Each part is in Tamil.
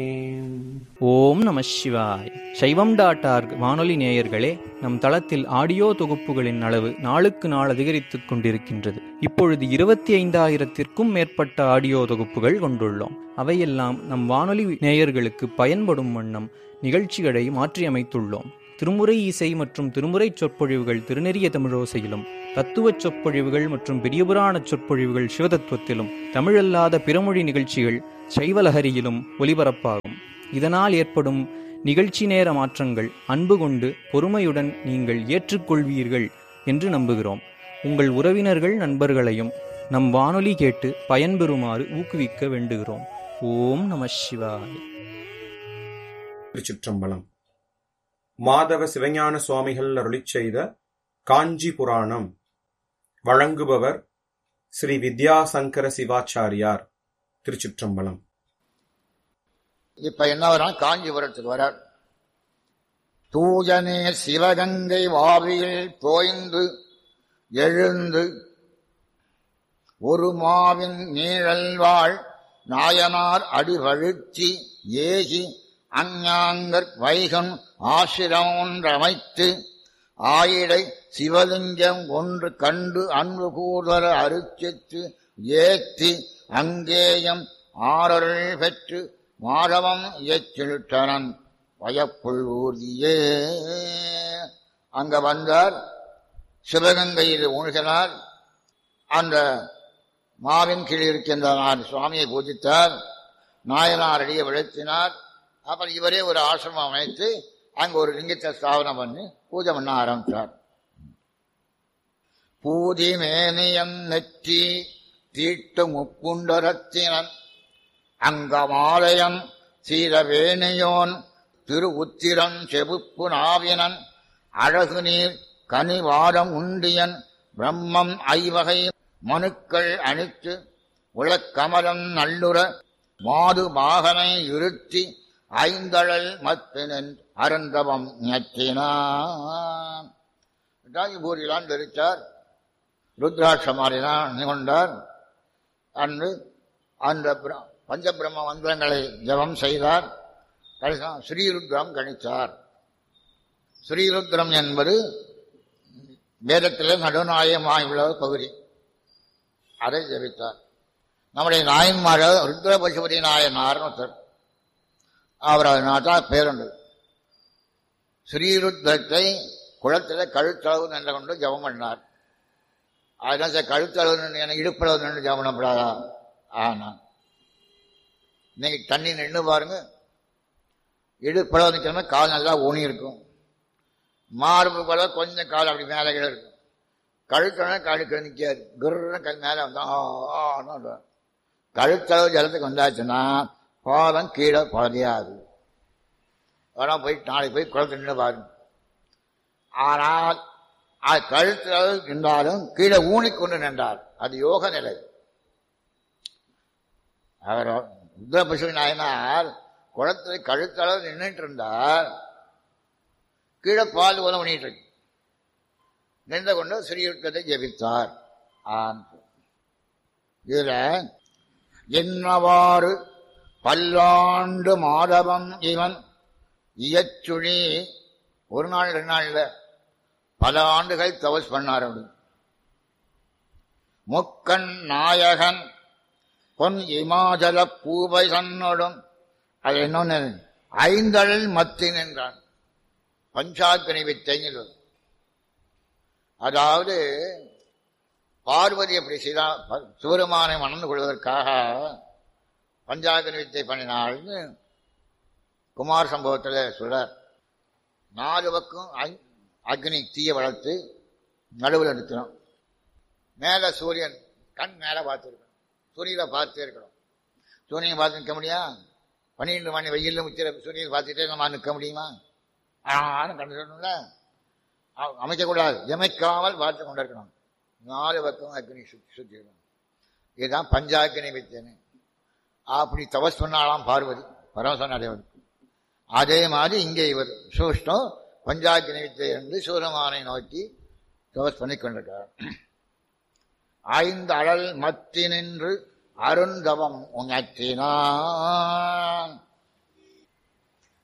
ஓம் நம சிவாய் சைவம் டாட் ஆர்க் வானொலி நேயர்களே நம் தளத்தில் ஆடியோ தொகுப்புகளின் அளவு நாளுக்கு நாள் அதிகரித்துக் கொண்டிருக்கின்றது இப்பொழுது இருபத்தி ஐந்தாயிரத்திற்கும் மேற்பட்ட ஆடியோ தொகுப்புகள் கொண்டுள்ளோம் அவையெல்லாம் நம் வானொலி நேயர்களுக்கு பயன்படும் வண்ணம் நிகழ்ச்சிகளை மாற்றியமைத்துள்ளோம் திருமுறை இசை மற்றும் திருமுறை சொற்பொழிவுகள் திருநெறிய தமிழோசையிலும் தத்துவச் சொற்பொழிவுகள் மற்றும் பெரியபுராண சொற்பொழிவுகள் சிவதத்துவத்திலும் தமிழல்லாத பிறமொழி நிகழ்ச்சிகள் சைவலஹரியிலும் ஒலிபரப்பாகும் இதனால் ஏற்படும் நிகழ்ச்சி நேர மாற்றங்கள் அன்பு கொண்டு பொறுமையுடன் நீங்கள் ஏற்றுக்கொள்வீர்கள் என்று நம்புகிறோம் உங்கள் உறவினர்கள் நண்பர்களையும் நம் வானொலி கேட்டு பயன்பெறுமாறு ஊக்குவிக்க வேண்டுகிறோம் ஓம் நம சிவாய் திருச்சிற்றம்பலம் மாதவ சிவஞான சுவாமிகள் அருளிச் செய்த காஞ்சி புராணம் வழங்குபவர் ஸ்ரீ வித்யாசங்கர சிவாச்சாரியார் திருச்சிற்றம்பலம் இப்ப என்ன வரான் காஞ்சிபுரத்துக்கு வரார் தூஜனே சிவகங்கை வாவியில் தோய்ந்து எழுந்து ஒரு மாவின் நீழல் வாழ் நாயனார் அடிவழுத்தி ஏகி அஞ்ஞாங்கற் வைகன் ஆசிரம் ஒன்றமைத்து ஆயிடை சிவலிங்கம் ஒன்று கண்டு அன்பு கூதர அருச்சித்து ஏத்தி அங்கேயம் ஆரருள் பெற்று மாதவம் இயச்சிழுட்டனன் வயப்புள் ஊர்தியே அங்க வந்தார் சிவகங்கையில் ஊழ்கினார் அந்த மாவின் கீழ் இருக்கின்ற நான் சுவாமியை பூஜித்தார் நாயனார் அடியை விழுத்தினார் அப்புறம் இவரே ஒரு ஆசிரமம் அமைத்து அங்க ஒரு லிங்கத்தை ஸ்தாபனம் பண்ணி பூஜை பண்ண ஆரம்பித்தார் பூதி மேனியன் நெற்றி தீட்டு முப்புண்டரத்தினன் அங்கமாலயன் சீரவேணியோன் திரு உத்திரன் செபுப்பு நாவினன் அழகு நீர் கனிவாரம் உண்டியன் பிரம்மம் ஐவகை மனுக்கள் அணித்து உளக்கமலம் நல்லுற மாது பாகனை இருத்தி ஐந்தழல் மத்தினன் அருந்தவம் ஞற்றினான் பூரிலான் தெரிச்சார் ருத்ராட்சமாரிதான் கொண்டார் அன்று அந்த பிர- பஞ்சபிரம்ம மந்திரங்களை ஜபம் செய்தார் கடைசியாக ஸ்ரீருத்ரம் கணித்தார் ஸ்ரீருத்ரம் என்பது வேதத்திலே நடுநாயகமாய் உள்ள பகுதி அதை ஜபித்தார் நம்முடைய நாயன்மார் ருத்ர பசுபதி நாயனார்னு ஒருத்தர் அவர் அதனால தான் பேருண்டு ஸ்ரீருத்ரத்தை குளத்திலே கழுத்தளவு நின்று கொண்டு ஜபம் பண்ணார் அதனால சார் கழுத்தளவு நின்று எனக்கு இடுப்பளவு நின்று ஜபம் பண்ணப்படாதா ஆனா இன்னைக்கு தண்ணி நின்று பாருங்க இடுப்பளவு நிற்கிறமே கால் நல்லா ஊனி இருக்கும் மார்பு போல கொஞ்சம் கால் அப்படி மேலே கீழே இருக்கும் கழுத்தோட கழுக்கு நிற்காது குருன்னு கல் மேலே வந்தா கழுத்தளவு ஜலத்துக்கு வந்தாச்சுன்னா பாதம் கீழே பாதையாது அதெல்லாம் போய் நாளைக்கு போய் குளத்துல நின்று பாருங்க ஆனால் அது கழுத்தளவு நின்றாலும் கீழே ஊனிக்கொண்டு நின்றார் அது யோக நிலை அவர் ருத்ரபசுவி நாயனார் குளத்தில் கழுத்தளவு நின்றுட்டு இருந்தார் கீழே பால் உதவ பண்ணிட்டு இருக்கு நின்று கொண்டு ஸ்ரீயுத்தத்தை ஜெபித்தார் ஆம். இதுல என்னவாறு பல்லாண்டு மாதவம் இவன் இயச்சுழி ஒரு நாள் ரெண்டு நாள்ல பல ஆண்டுகள் தவஸ் பண்ணார் அப்படி முக்கண் நாயகன் பொன் இமாச்சல பூவை தன்னோடும் அது இன்னொன்னு ஐந்தழல் மத்தின் என்றான் பஞ்சாக்கினி வித்தைங்கிறது அதாவது பார்வதி அப்படி செய்தா சிவருமானை மணந்து கொள்வதற்காக பஞ்சாக்கினி வித்தை பண்ணினாள்னு குமார் சம்பவத்தில் சொல்றார் நாலு பக்கம் அக்- அக்னி தீய வளர்த்து நடுவில் நிறுத்தணும் மேலே சூரியன் கண் மேலே பார்த்துருக்கணும் சூரியனை பார்த்தே இருக்கணும் சூரியனை பார்த்து நிற்க முடியா பன்னிரெண்டு மணி வெயிலில் முத்திர சூரியனை பார்த்துட்டே நம்ம நிற்க முடியுமா ஆனும் கண்டு சொல்லணும்ல அ- அமைக்கக்கூடாது எமைக்காமல் பார்த்து கொண்டிருக்கணும் நாலு பக்கம் அக்னி சுத்தி சுத்திக்கணும் இதுதான் பஞ்சாக்கினி வித்தியனு அப்படி தவஸ் பண்ணாலாம் பார்வதி பரமசனாதேவன் அதே மாதிரி இங்கே இவர் சூஷ்டம் பஞ்சாக்கினி வித்தை என்று சூரமானை நோக்கி தவஸ் பண்ணிக் கொண்டிருக்கிறார் ஐந்து அழல் மத்தி நின்று அருந்தவம் உணர்த்தினான்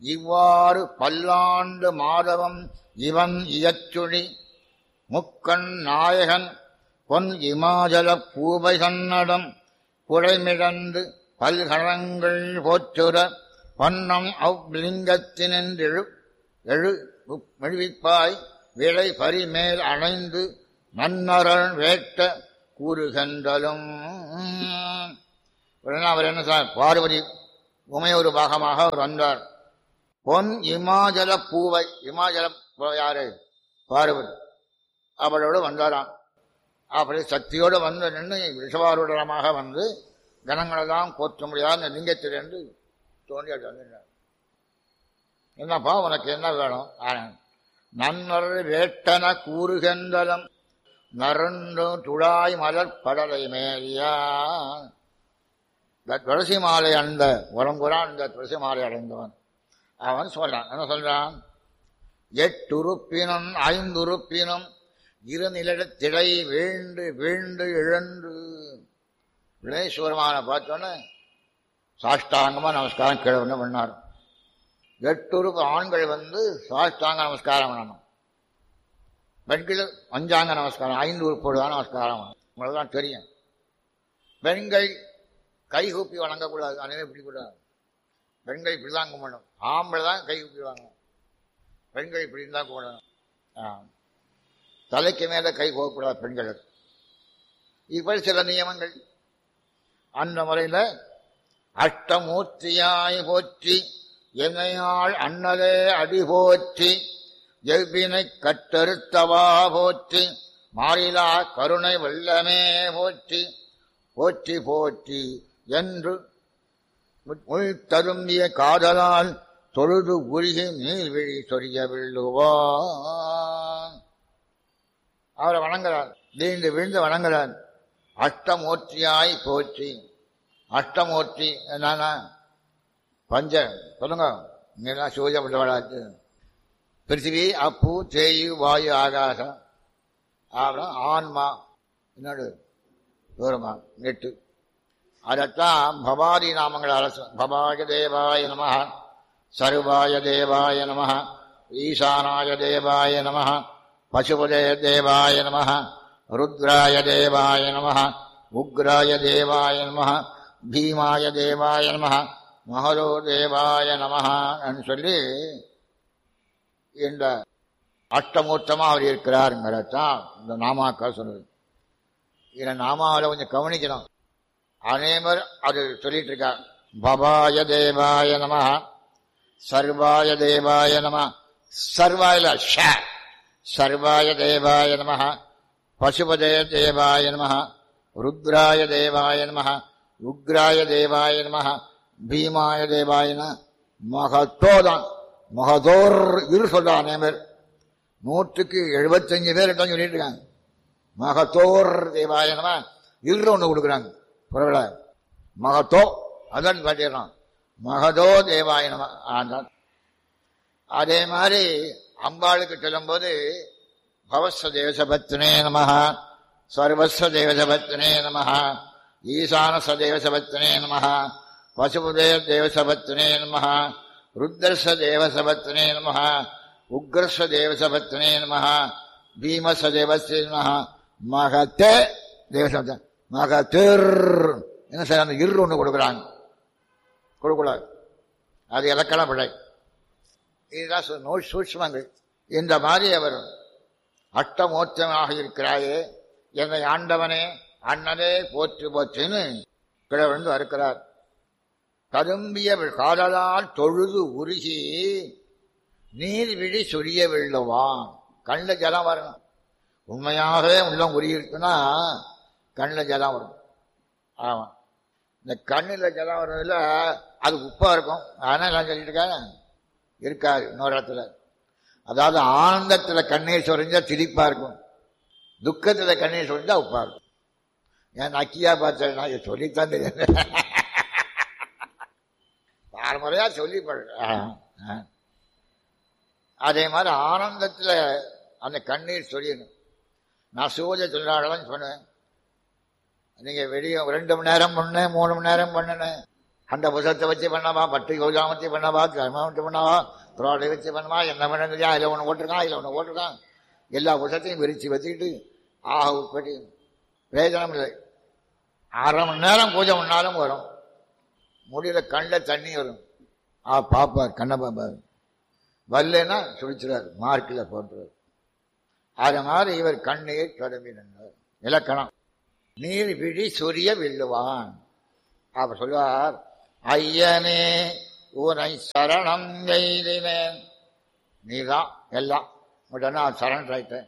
இவ்வாறு பல்லாண்டு மாதவம் இவன் இயச்சுழி முக்கண் நாயகன் பொன் இமாஜல பூவை சன்னடம் புழைமிழந்து பல்கரங்கள் போற்றுற பொன்னம் அவ்லிங்கத்தினென்றெழு எழு மெழுவிப்பாய் விளை பரிமேல் அணைந்து நன்னரன் வேட்ட கூறுகின்றலும் உடனே அவர் என்ன சார் பார்வதி உமையொரு பாகமாக அவர் வந்தார் பொன் இமாஜல பூவை இமாஜல பூவை யாரு பார்வதி அவளோடு வந்தாராம் அப்படி சக்தியோடு வந்து நின்று விஷவாரூடமாக வந்து கணங்களெல்லாம் போற்ற முடியாத அந்த லிங்கத்திலிருந்து தோண்டி அப்படி வந்துட்டார் என்னப்பா உனக்கு என்ன வேணும் ஆனந்த். நன்னர் வேட்டன கூறுகின்றலம் நரண்டு துழாய் மலர் படலை மேலியா இந்த துளசி மாலை அணிந்த உடம்புறான் இந்த துளசி மாலை அடைந்தவன் அவன் சொல்றான் என்ன சொல்றான் எட்டுறுப்பினும் ஐந்துறுப்பினும் இருநிலத்திடை வீழ்ந்து வீழ்ந்து இழந்து வினேஸ்வரமான பார்த்தோன்னே சாஷ்டாங்கமா நமஸ்காரம் கீழே வந்து பண்ணார் எட்டுறுப்பு ஆண்கள் வந்து சாஷ்டாங்க நமஸ்காரம் பண்ணணும் பெண்கள் பஞ்சாங்க நமஸ்காரம் ஐந்து உறுப்போடு தான் நமஸ்காரம் பண்ணணும் உங்களுக்கு தான் தெரியும் பெண்கள் கைகூப்பி வணங்கக்கூடாது அனைவரும் பிடிக்கூடாது பெண்கள் இப்படி தான் கும்பிடணும் ஆம்பளை தான் கை கூப்பி வாங்கணும் பெண்கள் இப்படி தான் கும்பிடணும் ஆ. தலைக்கு மேல கை போகக்கூடாது பெண்களுக்கு இப்படி சில நியமங்கள் அந்த முறையில அஷ்டமூர்த்தியாய் போற்றி என்னையாள் அண்ணலே அடி போற்றி எவ்வினை கட்டறுத்தவா போற்றி மாறிலா கருணை வெள்ளமே போற்றி போற்றி போற்றி என்று உள் தரும்பிய காதலால் தொழுது உருகி நீர்விழி சொரிய விழுவான் அவரை வணங்குறார் நீண்டு விழுந்து வணங்குறார் அஷ்டமூர்த்தியாய் போற்றி அஷ்டமூர்த்தி என்னன்னா பஞ்ச சொல்லுங்க இங்கெல்லாம் சூஜப்பட்டவளாச்சு பிருத்திவி அப்பு தேயு வாயு ஆகாசம் அப்புறம் ஆன்மா என்னோடு தூரமா எட்டு அதைத்தான் பவாரி நாமங்கள் அரசு பவாய தேவாய நம சர்வாய தேவாய நம ஈசானாய தேவாய நம பசுபதே தேவாய நம ருத்ராய தேவாய நம உக்ராய தேவாய நம பீமாய தேவாய நம மகரோ தேவாய நம சொல்லி இந்த அஷ்டமூர்த்தமா அவர் இருக்கிறாருங்கிறதான் இந்த நாமாக்கள் சொல்லுது இதை நாமாவில் கொஞ்சம் கவனிக்கணும் அனைவர் அது சொல்லிட்டு இருக்கார் பபாய தேவாய நம சர்வாய தேவாய நம சர்வாயில ஷ சர்வாய தேவாய நம பசுபதே தேவாய நம ருத்ராய தேவாய நம உக்ராய தேவாய நம பீமாய தேவாய நம மகத்தோதான் மகதோர் இரு சொல்றான் அனைவர் நூற்றுக்கு எழுபத்தஞ்சு பேர் சொல்லிட்டு இருக்காங்க மகத்தோர் தேவாய நம இரு ஒன்று கொடுக்குறாங்க புறவில மகத்தோ அதான் பாட்டிடுறான் மகதோ தேவாய நம ஆண்டான் அதே மாதிரி அம்பாளுக்கு சொல்லும்போது பவஸ்வ தேவசபத்னே நம சர்வஸ்வ தேவசபத்னே நம ஈசானச தேவசபத்னே நம பசுபதே தேவசபத்னே நம ருத்ரஸ்வ தேவசபத்னே நம உக்ரஸ்வ தேவசபத்னே நம பீமச தேவஸ்தே நம மகத்தே தேவசபத்த மகத்திர் என்ன சார் அந்த இரு ஒன்று கொடுக்குறாங்க கொடுக்கூடாது அது இலக்கண பிழை இதுதான் சு- நூல் சூட்சமங்கள் இந்த மாதிரி அவர் அஷ்டமூர்த்தமாக இருக்கிறாயே என்னை ஆண்டவனே அண்ணனே போற்று போற்றுன்னு கிழவிழ்ந்து அறுக்கிறார் கரும்பிய காதலால் தொழுது உருகி நீர் விழி சொரிய வெள்ளுவான் கண்ணில் ஜலம் வரணும் உண்மையாகவே உள்ளம் உருகிருக்குன்னா கண்ணில் ஜலம் வரும் ஆமா இந்த கண்ணில் ஜலம் வர்றதுல அது உப்பா இருக்கும் ஆனால் நான் சொல்லிட்டு இருக்கேன் இருக்காது இன்னொரு இடத்துல அதாவது ஆனந்தத்துல கண்ணீர் சொரிஞ்சா திரிப்பா இருக்கும் துக்கத்துல கண்ணீர் சொரிஞ்சா உப்பா இருக்கும் ஏன் நக்கியா பார்த்தேன்னா இதை சொல்லித்தான் தெரியும் முறையா சொல்லி பழ- ஆ, ஆ. அதே மாதிரி ஆனந்தத்துல அந்த கண்ணீர் சொரியணும் நான் சூரிய தொழிலாளர்லாம் சொன்னேன் நீங்க வெளியே ரெண்டு மணி நேரம் பண்ணேன் மூணு மணி நேரம் பண்ணினேன் அந்த புசத்தை வச்சு பண்ணவா பட்டு யோஜா வச்சு பண்ணவா கிரமம் வச்சு பண்ணவா துரோடை வச்சு பண்ணவா என்ன பண்ணுங்க அதில் ஒன்று ஓட்டிருக்கான் அதில் ஒன்று ஓட்டிருக்கான் எல்லா புசத்தையும் விரிச்சு வச்சுக்கிட்டு ஆக உட்பட்டு பிரயோஜனம் இல்லை அரை மணி நேரம் பூஜை பண்ணாலும் வரும் முடியல கண்ணில் தண்ணி வரும் ஆ பாப்பார் கண்ணை பாப்பார் வரலன்னா சுழிச்சிடார் மார்க்கில் போட்டுறார் அது மாதிரி இவர் கண்ணீர் தொடங்கி நின்றார் இலக்கணம் நீர் விழி சொரிய வில்லுவான் அப்ப சொல்லுவார் ஐயனே உனை சரணம் எய்தினேன் நீதான் எல்லாம் உடனே நான் சரண் ஆயிட்டேன்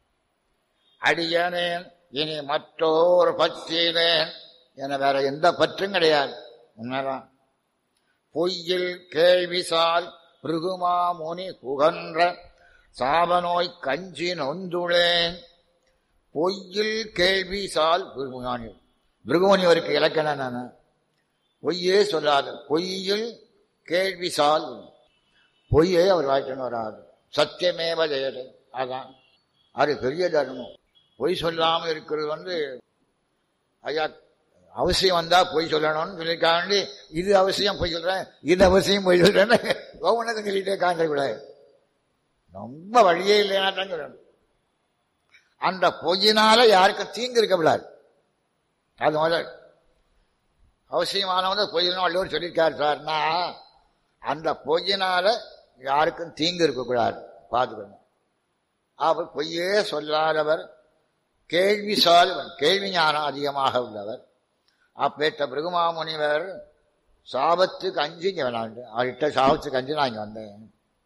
அடியனேன் இனி மற்றோர் பற்றினேன் என வேற எந்த பற்றும் கிடையாது உண்மைதான் பொய்யில் கேள்விசால் பிருகுமா முனி புகன்ற சாபநோய் கஞ்சி நொந்துளேன் பொய்யில் கேள்விசால் பிருகுமானி பிருகுமணிவருக்கு இலக்கணம் நான் பொய்யே சொல்லாது பொய்யில் கேள்விசால் பொய்யே அவர் வாய்ட்டு வராது சத்தியமேவ ஜெயது அதான் அது பெரிய தர்மம் பொய் சொல்லாமல் இருக்கிறது வந்து ஐயா அவசியம் வந்தா பொய் சொல்லணும்னு சொல்லியிருக்காண்டி இது அவசியம் பொய் சொல்றேன் இது அவசியம் பொய் சொல்றேன்னு ஒவ்வொன்றுக்கும் சொல்லிட்டே காண்ட கூடாது ரொம்ப வழியே இல்லைன்னா தான் சொல்லணும் அந்த பொய்யினால யாருக்கும் தீங்கு இருக்கக்கூடாது அது முதல் அவசியமானவங்க பொய்யணும் வள்ளுவர் சொல்லியிருக்காரு சார்னா அந்த பொய்யினால யாருக்கும் தீங்கு இருக்கக்கூடாது பார்த்துக்கணும் அவர் பொய்யே சொல்லாதவர் கேள்வி சால்வன் கேள்வி ஞானம் அதிகமாக உள்ளவர் அப்பேற்ற பிருகுமாமுனிவர் சாபத்துக்கு அஞ்சு இங்கே வேணாண்டு அவர்கிட்ட சாபத்துக்கு அஞ்சு நான் இங்கே வந்தேன்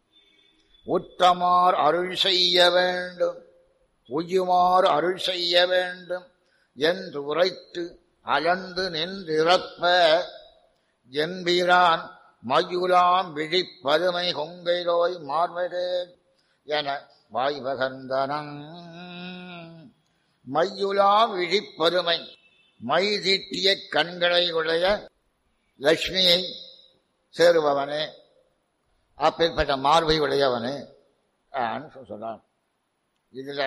உத்தமார் அருள் செய்ய வேண்டும் உய்யுமாறு அருள் செய்ய வேண்டும் என்று உரைத்து அலந்து நின்றிறப்ப என்பீரான் மயுலாம் விழிப்பதுமை கொங்கைதோய் மார்வதே என வாய்வகந்தனம் மையுலாம் விழிப்பதுமை மை தீட்டிய கண்களை உடைய லட்சுமியை சேருபவனே அப்பேற்பட்ட மார்பை உடையவனே சொல்றான் இதுல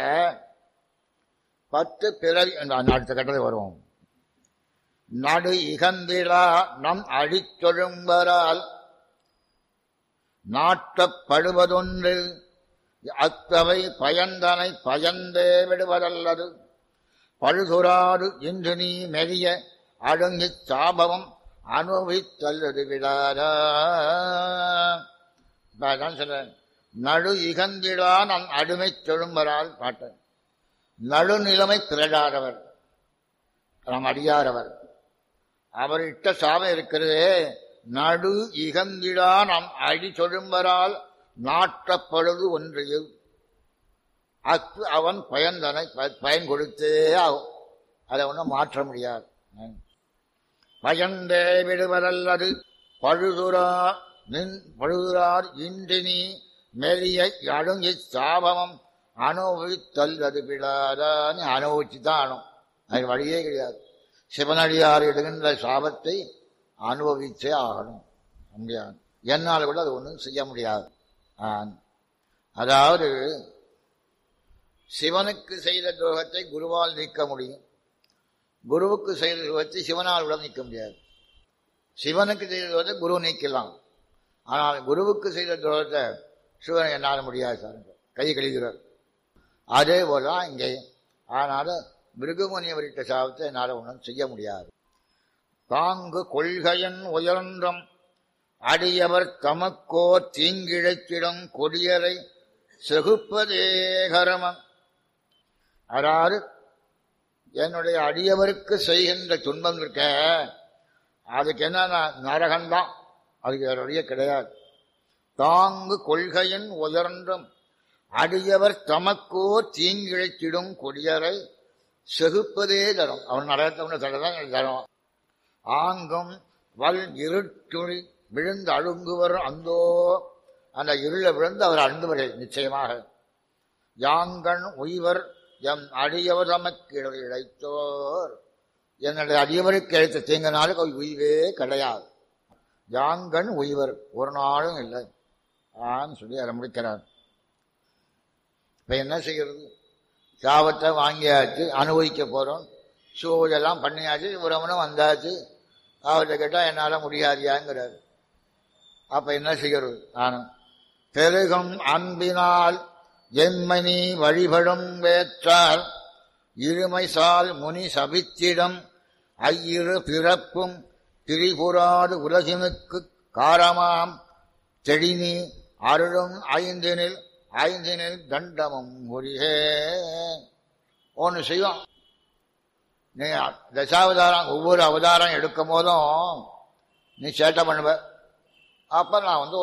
பத்து பிறவி அடுத்த கட்டத்தில் வருவோம் நடு இகந்திலா நம் அழித்தொழும்பரால் நாட்டப்படுவதொன்று அத்தவை பயந்தனை பயந்தே விடுவதல்லது பழுதுராடு இன்று நீ மெரிய அழுங்கிச் சாபவம் அனுபவித்தல்லது விடாதா சொல்றேன் நடு இகந்திடா நம் அடிமை தொழும்பரால் பாட்டன் நடுநிலைமை திரளாதவர் நாம் அடியாரவர் அவர் இட்ட சாபம் இருக்கிறதே நடு இகந்திடா நம் அடி தொழும்பரால் நாட்டப்பொழுது ஒன்றையு அத்து அவன் பயன்தனை பயன் கொடுத்தே ஆகும் அதை ஒன்றும் மாற்ற முடியாது பயந்தே விடுவதல்லது பழுதுரா நின் பழுதுரார் இன்றினி மெலிய அழுங்கி சாபமம் அனுபவித்தல்லது விடாதான்னு அனுபவிச்சு தான் ஆனும் அது வழியே கிடையாது சிவனடியார் இடுகின்ற சாபத்தை அனுபவிச்சே ஆகணும் முடியாது என்னால் கூட அது ஒன்றும் செய்ய முடியாது அதாவது சிவனுக்கு செய்த துரோகத்தை குருவால் நீக்க முடியும் குருவுக்கு செய்த துரோகத்தை சிவனால் கூட நீக்க முடியாது சிவனுக்கு செய்த துரோகத்தை குரு நீக்கலாம் ஆனால் குருவுக்கு செய்த துரோகத்தை சிவன் என்னால் முடியாது சார் கை கழிகிறார் அதே போல இங்கே ஆனால மிருகமுனியவரிட்ட சாபத்தை என்னால் ஒன்றும் செய்ய முடியாது தாங்கு கொள்கையன் உயர்ந்தம் அடியவர் தமக்கோ தீங்கிழைத்திடும் கொடியரை செகுப்பதே கரமம் அதாவது என்னுடைய அடியவருக்கு செய்கின்ற துன்பம் இருக்க அதுக்கு என்ன நரகம்தான் அதுக்கு வேற வழியே கிடையாது தாங்கு கொள்கையின் உயர்ந்தும் அடியவர் தமக்கோ தீங்கிழைத்திடும் கொடியரை செகுப்பதே தரும் அவன் நரகத்தவன தடதான் தரும் ஆங்கும் வல் இருட்டுழி விழுந்து அழுங்குவர் அந்தோ அந்த இருள விழுந்து அவர் அழுந்துவர் நிச்சயமாக யாங்கண் உய்வர் எம் அடியவர் தமக்கு இழைத்தோர் என்னுடைய அடியவருக்கு இழைத்த தீங்கனாலும் அவர் உய்வே கிடையாது யாங்கண் உய்வர் ஒரு நாளும் இல்லை ஆன்னு சொல்லி அதை முடிக்கிறார் இப்ப என்ன செய்யறது சாபத்தை வாங்கியாச்சு அனுபவிக்க போறோம் சூழெல்லாம் பண்ணியாச்சு உறவனும் வந்தாச்சு அவர்கிட்ட கேட்டால் என்னால் முடியாதியாங்கிறார் அப்ப என்ன செய்கிறது நானும் பெருகும் அன்பினால் என்மணி வழிபடும் வேற்றால் இருமைசால் முனி சபித்திடம் ஐயிரு பிறப்பும் திரிபுராடு உலகினுக்கு காரமாம் செடினி அருளும் ஐந்தினில் ஐந்தினில் தண்டமும் ஒரிகே ஒன்று செய்யும் நீ தசாவதாரம் ஒவ்வொரு அவதாரம் எடுக்கும் போதும் நீ சேட்டை பண்ணுவ அப்ப நான் வந்து